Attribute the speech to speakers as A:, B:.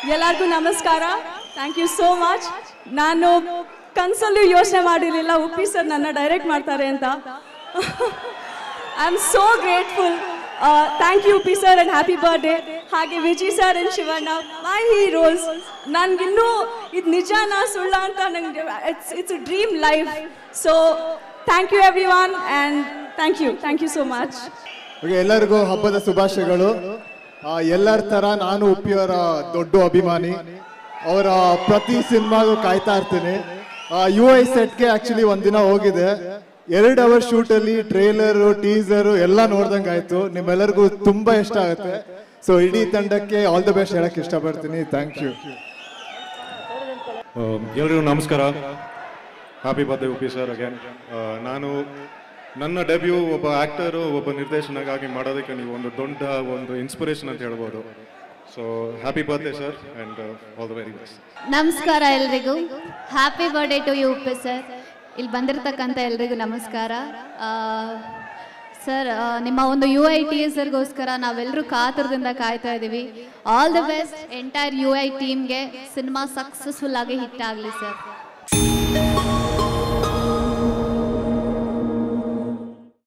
A: ಎಲ್ಲರಿಗೂ ನಮಸ್ಕಾರ thank you so much ನಾನು ಕನಸಲ್ಲೂ ಯೋಚನೆ ಮಾಡಿರಲಿಲ್ಲ ಉಪ್ಪಿ ಸರ್ ನನ್ನ ಡೈರೆಕ್ಟ್ ಮಾಡ್ತಾರೆ ಅಂತ I am so grateful thank you Uppi sir and happy birthday ಹಾಗೆ Vijay sir and Shivanna my heroes ನನಗಿನ್ನೂ ಇದು ನಿಜನಾ ಸುಳ್ಳ ಅಂತ ನಂಗೆ it's it's dream life so thank you everyone and thank you thank you so much
B: okay ಎಲ್ಲರಿಗೂ ಹಬ್ಬದ ಶುಭಾಶಯಗಳು ಆ, ಎಲ್ಲರ ಥರ ನಾನು ಉಪ್ಪಿಯವರ ದೊಡ್ಡ ಅಭಿಮಾನಿ ಅವರ ಪ್ರತಿ ಸಿನಿಮಾಗೂ ಕಾಯ್ತಾ ಇರ್ತೀನಿ ಯು ಐ ಸೆಟ್ಗೆ ಆಕ್ಚುಲಿ ಒಂದಿನ ಹೋಗಿದೆ ಎರಡು ಅವರ್ ಶೂಟಲ್ಲಿ ಟ್ರೇಲರು ಟೀಸರು ಎಲ್ಲ ನೋಡ್ದಂಗೆ ಆಯ್ತು ನಿಮ್ಮೆಲ್ಲರಿಗೂ ತುಂಬಾ ಇಷ್ಟ ಆಗುತ್ತೆ ಸೊ ಇಡೀ ತಂಡಕ್ಕೆ ಆಲ್ ದ ಬೆಸ್ಟ್ ಹೇಳಕ್ ಇಷ್ಟಪಡ್ತೀನಿ ಥ್ಯಾಂಕ್ ಯು
C: ಎಲ್ರಿಗೂ ನಮಸ್ಕಾರ happy birthday Uppi sir again ನಾನು ನನ್ನ ಡೆಬ್ಯೂ ಒಬ್ಬ ಆ್ಯಕ್ಟರು ಒಬ್ಬ ನಿರ್ದೇಶನಗಾಗಿ ಮಾಡೋದಕ್ಕೆ ನೀವು ಒಂದು ದೊಡ್ಡ ಒಂದು ಇನ್ಸ್ಪಿರೇಷನ್ ಅಂತ ಹೇಳ್ಬೋದು so happy birthday sir and all the very best
D: ನಮಸ್ಕಾರ ಎಲ್ರಿಗೂ happy birthday to you Uppi sir ಇಲ್ಲಿ ಬಂದಿರತಕ್ಕಂಥ ಎಲ್ರಿಗೂ ನಮಸ್ಕಾರ ಸರ್ ನಿಮ್ಮ ಒಂದು ಯು ಐ ಟಿ ಎಸ್ರ್ಗೋಸ್ಕರ ನಾವೆಲ್ಲರೂ ಕಾತರದಿಂದ ಕಾಯ್ತಾ ಇದ್ದೀವಿ all the best entire U I ಟೀಮ್ಗೆ ಸಿನಿಮಾ ಸಕ್ಸಸ್ಫುಲ್ ಆಗಿ ಹಿಟ್ ಆಗಲಿ ಸರ್